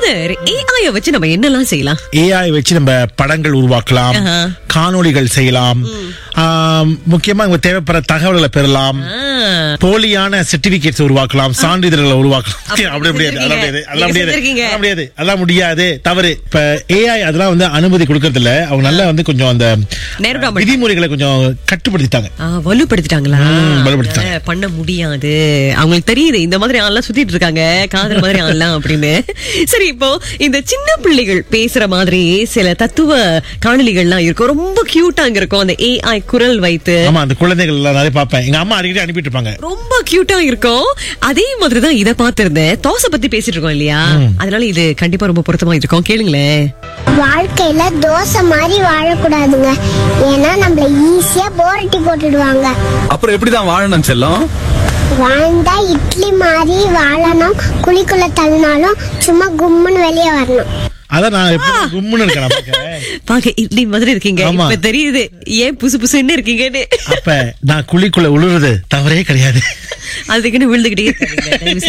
சரி ஏஐ வச்சு நம்ம என்னெல்லாம் செய்யலாம் ஏஐ வச்சு நம்ம படங்கள் உருவாக்கலாம் ஆஹா. காணொளிகள் செய்யலாம் ஆம், முக்கியமா இங்க தேவைப்படுற தகவல்களை பெறலாம் ஆ, போலியான சர்டிபிகேட்ஸ் உருவாக்கலாம் சான்றிதழ்களை உருவாக்கலாம் அப்படி முடியாது அதெல்லாம் முடியாது அதெல்லாம் முடியாது செஞ்சிருக்கீங்க. அதெல்லாம் முடியாது அதெல்லாம் முடியாது தவறு இப்ப ஏஐ அதெல்லாம் வந்து அனுமதி கொடுக்கறது இல்ல அவங்க நல்லா வந்து கொஞ்சம் அந்த நேருடா மட்டும். விதிமுறைகளை கொஞ்சம் கட்டுப்படுத்திட்டாங்க ஆ, வலுப்படுத்திட்டாங்களா ம், வலுப்படுத்திட்டாங்க. அத பண்ண முடியாது அவங்களுக்கு தெரியுது இந்த மாதிரி ஆள்லாம் சுத்திட்டு இருக்காங்க காதல் மாதிரி ஆள்லாம் அப்படின்னு சரி இப்போ இந்த சின்ன பிள்ளைகள் பேசுற மாதிரி சில தத்துவ காணொளிகள்லாம் இருக்கும் ரொம்ப கியூட்டாங்க இருக்கும் அந்த ஏஐ குரல் வைத்து ஆமா அந்த குழந்தைகள் எல்லாம் நிறைய பார்ப்பேன் எங்க அம்மா அடிக்கடி அனுப்பிட்டு இருப்பாங்க ரொம்ப கியூட்டா இருக்கும் அதே மாதிரி தான் இத பார்த்திருந்தேன் தோசை பத்தி பேசிட்டு இருக்கோம் இல்லையா அதனால இது கண்டிப்பா ரொம்ப பொருத்தமா இருக்கும் கேளுங்களேன் வாழ்க்கையில தோசை மாதிரி வாழக்கூடாதுங்க ஏன்னா நம்மள ஈஸியா போரட்டி போட்டுடுவாங்க அப்புறம் எப்படிதான் வாழணும் செல்லம் வாழ்ந்தா இட்லி மாதிரி வாழணும் குழிக்குள்ள தள்ளினாலும் சும்மா கும்முன்னு வெளியே வரணும் அதான் நான் எப்பவும் கும்முன்னு இருக்கேன் நான் பார்க்க. பாக்க இட்லி மாதிரி இருக்கீங்க ஆமா. இப்ப தெரியுது ஏன் புசு புசுன்னு இருக்கீங்கன்னு அப்ப நான் குழிக்குள்ள உழுறது தவறே கிடையாது அதுக்குன்னு விழுந்துகிட்டே இருக்காதீங்க. தயவு